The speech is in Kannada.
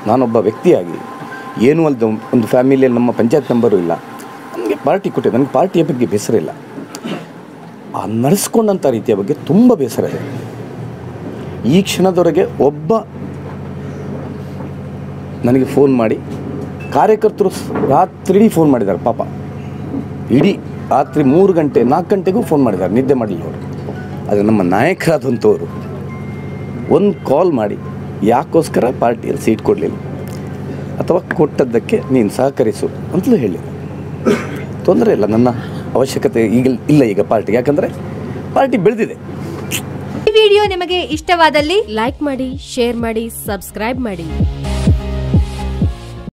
ನಾನೊಬ್ಬ ವ್ಯಕ್ತಿಯಾಗಿ ಏನೂ ಅಲ್ಲದ ಒಂದು ಫ್ಯಾಮಿಲಿಯಲ್ಲಿ ನಮ್ಮ ಪಂಚಾಯತ್ ಮೆಂಬರು ಇಲ್ಲ ನನಗೆ ಪಾರ್ಟಿ ಕೊಟ್ಟಿದೆ ನನಗೆ ಪಾರ್ಟಿಯ ಬಗ್ಗೆ ಬೇಸರ ಇಲ್ಲ ಆ ನಡೆಸ್ಕೊಂಡಂಥ ರೀತಿಯ ಬಗ್ಗೆ ತುಂಬ ಬೇಸರ ಇದೆ ಈ ಕ್ಷಣದವರೆಗೆ ಒಬ್ಬ ನನಗೆ ಫೋನ್ ಮಾಡಿ ಕಾರ್ಯಕರ್ತರು ಸ್- ರಾತ್ರಿ ಫೋನ್ ಮಾಡಿದ್ದಾರೆ ಪಾಪ ಇಡೀ ರಾತ್ರಿ ಮೂರು ಗಂಟೆ ನಾಲ್ಕು ಗಂಟೆಗೂ ಫೋನ್ ಮಾಡಿದ್ದಾರೆ ನಿದ್ದೆ ಮಾಡಲಿಲ್ಲ ಅವರು ಆದರೆ ನಮ್ಮ ನಾಯಕರಾದಂಥವರು ಒಂದು ಕಾಲ್ ಮಾಡಿ ಯಾಕೋಸ್ಕರ ಪಾರ್ಟಿಯಲ್ಲಿ ಸೀಟ್ ಕೊಡಲಿಲ್ಲ ಅಥವಾ ಕೊಟ್ಟದ್ದಕ್ಕೆ ನೀನು ಸಹಕರಿಸು ಅಂತಲೂ ಹೇಳಿ ತೊಂದರೆ ಇಲ್ಲ ನನ್ನ ಅವಶ್ಯಕತೆ ಈಗ ಇಲ್ಲ ಈಗ ಪಾರ್ಟಿ ಯಾಕಂದರೆ ಪಾರ್ಟಿ ಬೆಳೆದಿದೆ ಈ ವಿಡಿಯೋ ನಿಮಗೆ ಇಷ್ಟವಾದಲ್ಲಿ ಲೈಕ್ ಮಾಡಿ ಶೇರ್ ಮಾಡಿ ಸಬ್ಸ್ಕ್ರೈಬ್ ಮಾಡಿ